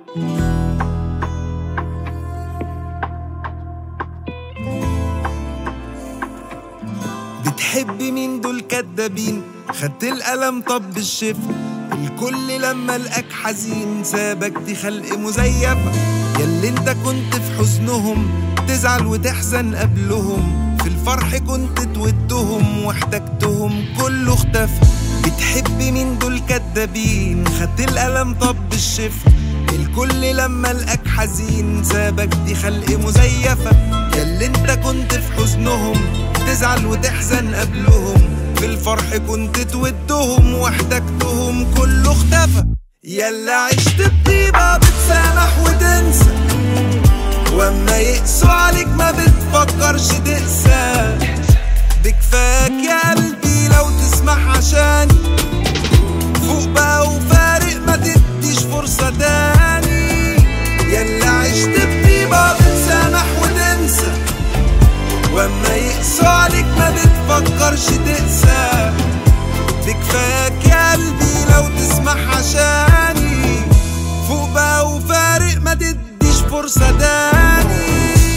بتحب مين دول كدابين خدت القلم طب الشفا الكل لما لقاك حزين سابك دي خلق مزيفة ياللي انت كنت في حزنهم تزعل وتحزن قبلهم في الفرح كنت تودهم واحتجتهم كله اختفى بتحب مين دول كدابين خدت القلم طب الشفا الكل لما لقاك حزين سابك دي خلق مزيفة ياللي انت كنت في حزنهم تزعل وتحزن قبلهم في الفرح كنت تودهم واحتجتهم كله اختفى يلا عشت بطيبة بتسامح وتنسى واما يقسوا عليك ما بتفكرش تقسى بكفاك يا قلبي لو تسمح عشاني فوق بقى وفارق ما تديش فرصة تاني يلا عشت بطيبة بتسامح وتنسى واما يقسوا عليك ما بتفكرش تقسى بكفاك يا قلبي لو تسمح عشاني فوق بقى وفارق ما تديش فرصة تاني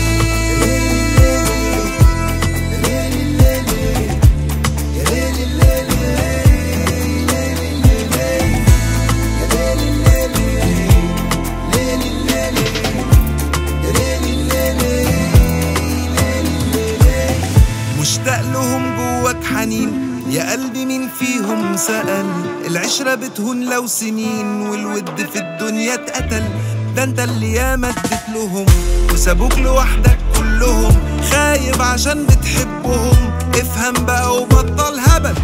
مشتاق لهم جواك حنين يا قلبي مين فيهم سأل العشرة بتهون لو سنين والود في الدنيا اتقتل ده انت اللي ياما اديت لهم وسابوك لوحدك كلهم خايب عشان بتحبهم افهم بقى وبطل هبل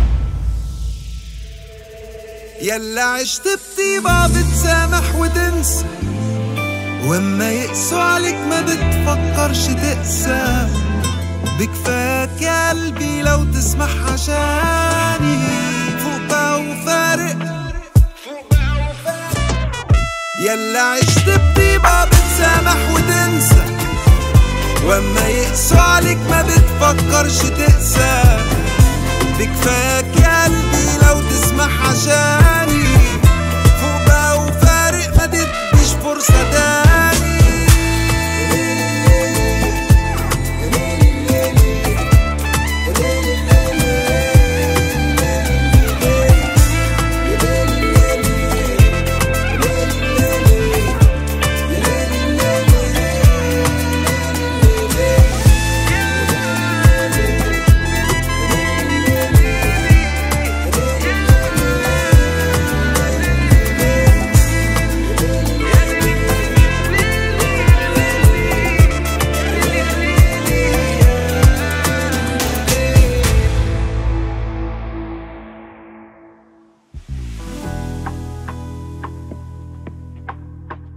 يلا عشت بطيبة بتسامح وتنسى واما يقسوا عليك ما بتفكرش تقسى بكفاك يا قلبي لو تسمح عشاني فوق بقى وفارق يلا عشت بطيبة بتسامح وتنسى واما يقسوا عليك ما بتفكرش تقسى بكفاك يا قلبي لو تسمح عشاني فوق بقى وفارق ما تديش فرصة تاني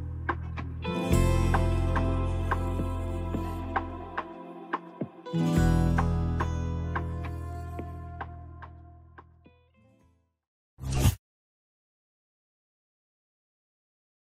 thank you